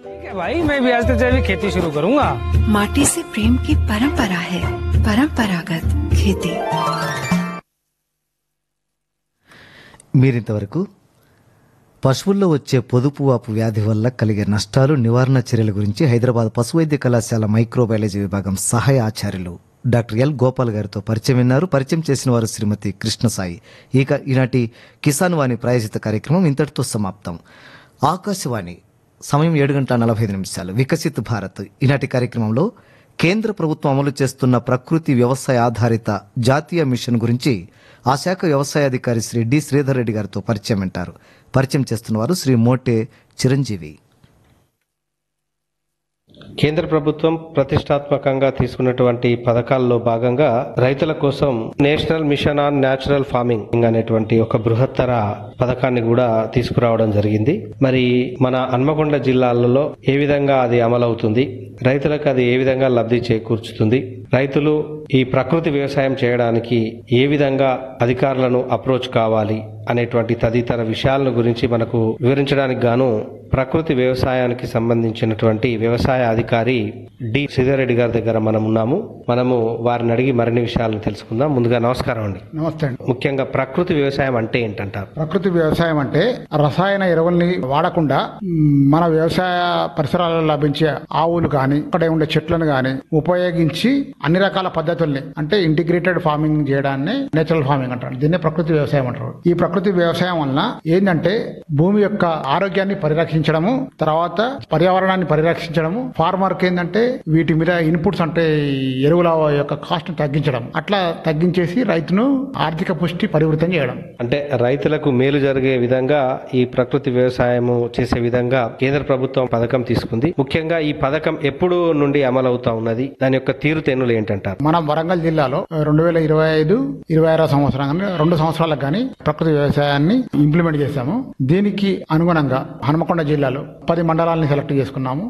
ठीक है भाई मैं भी आज से जैविक खेती शुरू करूंगा माटी से प्रेम की परंपरा है परंपरागत खेती మీరింతవరకు పశువుల్లో వచ్చే పొదుపు వాపు వ్యాధి వల్ల కలిగే నష్టాలు నివారణ చర్యల గురించి హైదరాబాద్ పశు వైద్య కళాశాల మైక్రోబయాలజీ విభాగం సహాయ ఆచార్యులు డాక్టర్ ఎల్ గోపాల్ గారితో పరిచయం విన్నారు పరిచయం చేసిన వారు శ్రీమతి కృష్ణసాయి ఇక ఈనాటి కిసాన్ వాణి ప్రాయోజిత కార్యక్రమం ఇంతటితో సమాప్తం ఆకాశవాణి సమయం ఏడు గంటల నలభై ఐదు నిమిషాలు వికసిత్ భారత్ ఈనాటి కార్యక్రమంలో కేంద్ర ప్రభుత్వం అమలు చేస్తున్న ప్రకృతి వ్యవసాయ ఆధారిత జాతీయ మిషన్ గురించి ఆ శాఖ వ్యవసాయ అధికారి శ్రీ డి శ్రీధర్ రెడ్డి గారితో పరిచయం వింటారు పరిచయం చేస్తున్నవారు శ్రీ మోటే చిరంజీవి కేంద్ర ప్రభుత్వం ప్రతిష్టాత్మకంగా తీసుకున్నటువంటి పథకాల్లో భాగంగా రైతుల కోసం national mission on natural farming అనేటువంటి ఒక బృహత్తర పథకాన్ని కూడా తీసుకురావడం జరిగింది మరి మన హన్మకొండ జిల్లాలలో ఏ విధంగా అది అమలవుతుంది రైతులకు అది ఏ విధంగా లబ్ధి చేకూర్చుతుంది రైతులు ఈ ప్రకృతి వ్యవసాయం చేయడానికి ఏ విధంగా అధికారులను అప్రోచ్ కావాలి అనేటువంటి తదితర విషయాలను గురించి మనకు వివరించడానికి గాను ప్రకృతి వ్యవసాయానికి సంబంధించినటువంటి వ్యవసాయ అధికారి డి శ్రీధర్ గారి దగ్గర మనం ఉన్నాము మనము వారిని అడిగి మరిన్ని విషయాలను తెలుసుకుందాం ముందుగా నమస్కారం అండి నమస్తే అండి ముఖ్యంగా ప్రకృతి వ్యవసాయం అంటే ఏంటంటారు ప్రకృతి వ్యవసాయం అంటే రసాయన ఎరువుల్ని వాడకుండా మ్, మన వ్యవసాయ పరిసరాలలో లభించే ఆవులు కానీ అక్కడే ఉండే చెట్లను కానీ ఉపయోగించి అన్ని రకాల పద్ధతుల్ని అంటే ఇంటిగ్రేటెడ్ ఫార్మింగ్ చేయడాన్ని నేచురల్ ఫార్మింగ్ అంటారు దీన్నే ప్రకృతి వ్యవసాయం అంటారు ఈ ప్రకృతి వ్యవసాయం వలన ఏంటంటే భూమి యొక్క ఆరోగ్యాన్ని పరిరక్షించడము తర్వాత పర్యావరణాన్ని పరిరక్షించడము ఫార్మర్ కి ఏంటంటే వీటి మీద ఇన్పుట్స్ అంటే ఈ ఎరువుల యొక్క కాస్ట్ తగ్గించడం అట్లా తగ్గించేసి రైతును ఆర్థిక పుష్టి పరివృతం చేయడం అంటే రైతులకు మేలు జరిగే విధంగా ఈ ప్రకృతి వ్యవసాయము చేసే విధంగా కేంద్ర ప్రభుత్వం పథకం తీసుకుంది ముఖ్యంగా ఈ పథకం ఎప్పుడు నుండి అమలవుతా ఉన్నది దాని యొక్క తీరుతెన్నులు ఏంటంటారు మనం వరంగల్ జిల్లాలో రెండు వేల ఇరవై ఐదు ఇరవై ఆరో సంవత్సరం కానీ రెండు సంవత్సరాలకు కానీ ప్రకృతి వ్యవసాయాన్ని ఇంప్లిమెంట్ చేశాము దీనికి అనుగుణంగా హనుమకొండ జిల్లాలో పది మండలాలని సెలెక్ట్ చేసుకున్నాము